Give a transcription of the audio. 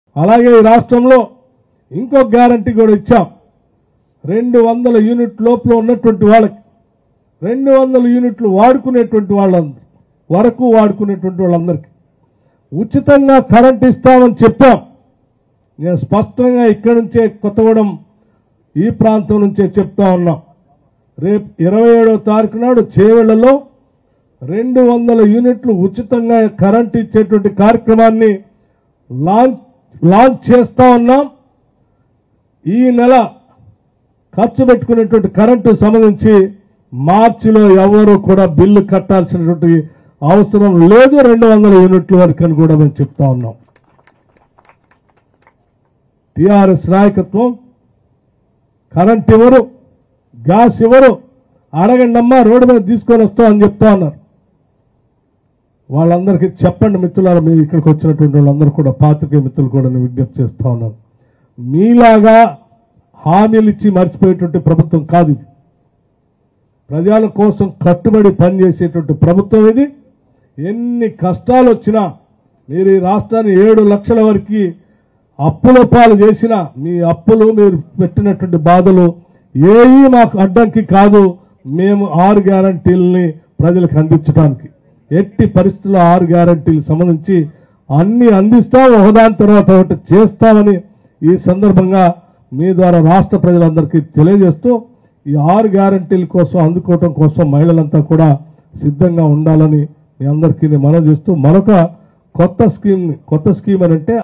అలాగే ఈ రాష్ట్రంలో ఇంకో గ్యారంటీ కూడా ఇచ్చాం రెండు వందల యూనిట్ లోపల ఉన్నటువంటి వాళ్ళకి రెండు వందల యూనిట్లు వాడుకునేటువంటి వాళ్ళ వరకు వాడుకునేటువంటి వాళ్ళందరికీ ఉచితంగా కరెంట్ ఇస్తామని చెప్పాం నేను స్పష్టంగా ఇక్కడి నుంచే కొత్తగూడెం ఈ ప్రాంతం నుంచే చెప్తా ఉన్నాం రేపు ఇరవై ఏడవ తారీఖు నాడు చేవెళ్లలో రెండు వందల యూనిట్లు ఉచితంగా కరెంట్ ఇచ్చేటువంటి కార్యక్రమాన్ని లాంచ్ లాంచ్ చేస్తా ఉన్నాం ఈ నెల ఖర్చు పెట్టుకునేటువంటి కరెంటు సంబంధించి మార్చిలో ఎవరు కూడా బిల్లు కట్టాల్సినటువంటి అవసరం లేదు రెండు వందల యూనిట్ల వరకు అని కూడా మేము చెప్తా ఉన్నాం టిఆర్ఎస్ నాయకత్వం కరెంట్ ఇవ్వరు గ్యాస్ ఇవ్వరు అడగండి అమ్మా రోడ్డు మీద తీసుకొని వస్తాం అని చెప్తా ఉన్నారు వాళ్ళందరికీ చెప్పండి మిత్రులారా మీరు ఇక్కడికి వచ్చినటువంటి వాళ్ళందరూ కూడా పాత్రికేయ మిత్రులు కూడా నేను విజ్ఞప్తి చేస్తా ఉన్నాను మీలాగా హామీలు ఇచ్చి మర్చిపోయేటువంటి ప్రభుత్వం కాదు ఇది ప్రజల కోసం కట్టుబడి పనిచేసేటువంటి ప్రభుత్వం ఇది ఎన్ని కష్టాలు వచ్చినా మీరు ఈ రాష్ట్రాన్ని ఏడు లక్షల వరకు అప్పుల పాలు చేసిన మీ అప్పులు మీరు పెట్టినటువంటి బాధలు ఏవి మాకు అడ్డంకి కాదు మేము ఆరు గ్యారంటీలని ప్రజలకు అందించడానికి ఎట్టి పరిస్థితుల్లో ఆరు గ్యారంటీలకు సంబంధించి అన్ని అందిస్తాం ఒకదాని తర్వాత ఒకటి చేస్తామని ఈ సందర్భంగా మీ ద్వారా రాష్ట్ర ప్రజలందరికీ తెలియజేస్తూ ఈ ఆరు గ్యారంటీల కోసం అందుకోవటం కోసం మహిళలంతా కూడా సిద్ధంగా ఉండాలని మీ అందరికీ నేను మనవి చేస్తూ మరొక కొత్త స్కీమ్ కొత్త స్కీమ్ అని అంటే